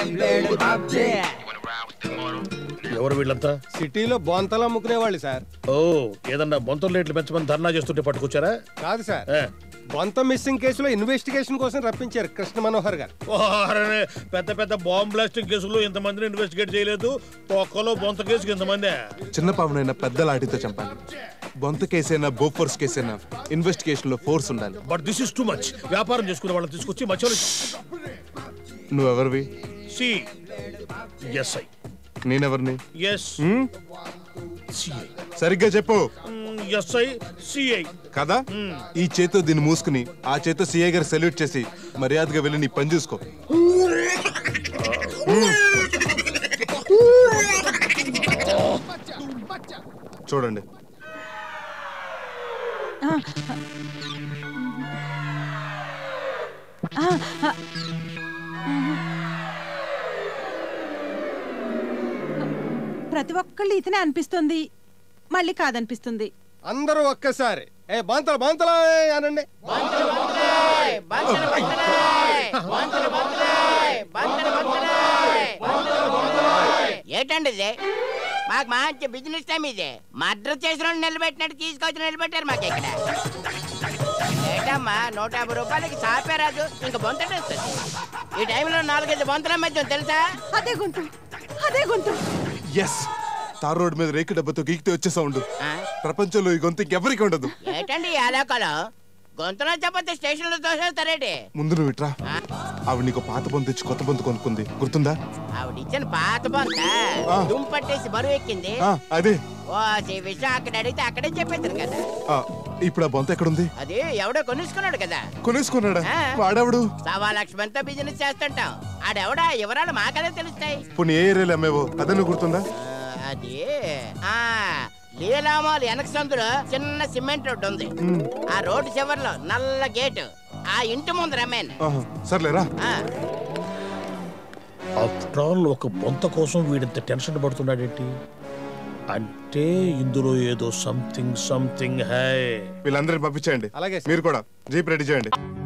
ఎవరు వీళ్ళంతా సిటీలో బొంతలు అమ్ముకునే వాళ్ళు సార్ ఓ ఏదన్నా బొంతల రేట్లు పెంచమని ధర్నా చేస్తుంటే పట్టుకొచ్చారా కాదు సార్ ఏ. బొంత మిస్సింగ్ కేసులో ఇన్వెస్టిగేషన్ కోసం రప్పించారు కృష్ణ మనోహర్ గారు ఓ, అరే, పెద్ద పెద్ద బాంబ్ బ్లాస్టింగ్ కేసులు ఇంతమందిని ఇన్వెస్టిగేట్ చేయలేదు ఒక్కలో బొంత కేసుకి ఇంతమంది చిన్న పామునైనా పెద్ద లాఠీతో చంపాలి బొంత కేసైనా బోఫోర్స్ కేసైనా ఇన్వెస్టిగేషన్ లో ఫోర్స్ ఉండాలి but this is too much వ్యాపారం చేసుకునే వాళ్ళని తీసుకొచ్చి మధ్యలో నువ్వెవరివి సి ఎస్ఐ నేనెవరిని ఎస్ సిఐ సరిగ్గా చెప్పు ఎస్ఐ సిఐ కదా ఈ చేతో దీన్ని మూసుకుని ఆ చేతో సిఐ గారు సెల్యూట్ చేసి మర్యాదగా వెళ్ళి నీ పని చూసుకో చూడండి ప్రతి ఒక్కళ్ళు ఇతనే అనిపిస్తుంది మళ్ళీ కాదనిపిస్తుంది అందరూ ఒక్కసారి ఏ బాంతలు బాంతలా అనండి ఏంటండి ఇది మాకు మంచి బిజినెస్ టైం ఇది మర్డర్ చేసిన వాళ్ళు నిలబెట్టినట్టు తీసుకొచ్చి నిలబెట్టారు మాకు ఇక్కడ ఏంటమ్మా నూట యాభై రూపాయలకి సాపే రాదు ఇంకా బొంతటేస్తుంది ఈ టైంలో నాలుగైదు బొంతల మధ్య తెలుసా అదే గొంతు అదే గొంతు ఎస్ తార్ రోడ్ మీద రేకు డబ్బతో గీకితే వచ్చే సౌండ్ ఆ? ప్రపంచంలో ఈ గొంతు ఇంకెవరికి ఉండదు ఏంటండి ఈ ఆలోకాలు గొంతులో చెప్పతే స్టేషన్లో తోసేస్తారేటి ముందు నువ్వు ఇట్రా ఆ? ఆవిడ నీకు పాత బొంతు ఇచ్చి కొత్త బొంతు కొనుక్కుంది గుర్తుందా ఆవిడ ఇచ్చిన పాత బొంత ఆ. దుంపట్టేసి బరువు ఎక్కింది ఆ, అదే ఓ ఈ విషయం అక్కడ అడిగితే అక్కడే చెప్పేద్దరు కదా ఆ, ఇప్పుడు ఆ బొంత ఎక్కడుంది అది ఎవడో కొనుక్కున్నాడు కదా కొనేసుకున్నాడా ఆ. వాడెవడు సవా లక్ష మందితో బిజినెస్ చేస్తుంటాం ఆడెవడా వివరాలు మాకదే తెలుస్తాయి పోనీ ఏ ఏరియాలో అమ్మేవో అదನ್ನು గుర్తుందా ఆ, అది ఆ లీలామాల్ వెనక సందులో చిన్న సిమెంట్ రోడ్డు ఉంది ఆ రోడ్డు చివర్లో నల్ల గేటు ఆ ఇంటి ముందు రమేన్ ఆహా, సర్లేరా ఆఫ్టర్ ఆల్ ఒక బొంత కోసం వీడింత టెన్షన్ పడుతున్నాడేంటి అంటే ఇందులో ఏదో సంథింగ్ సంథింగ్ హై వీళ్ళందరిని పంపించేయండి అలాగే సార్. మీరు కూడా జీప్ రెడీ చేయండి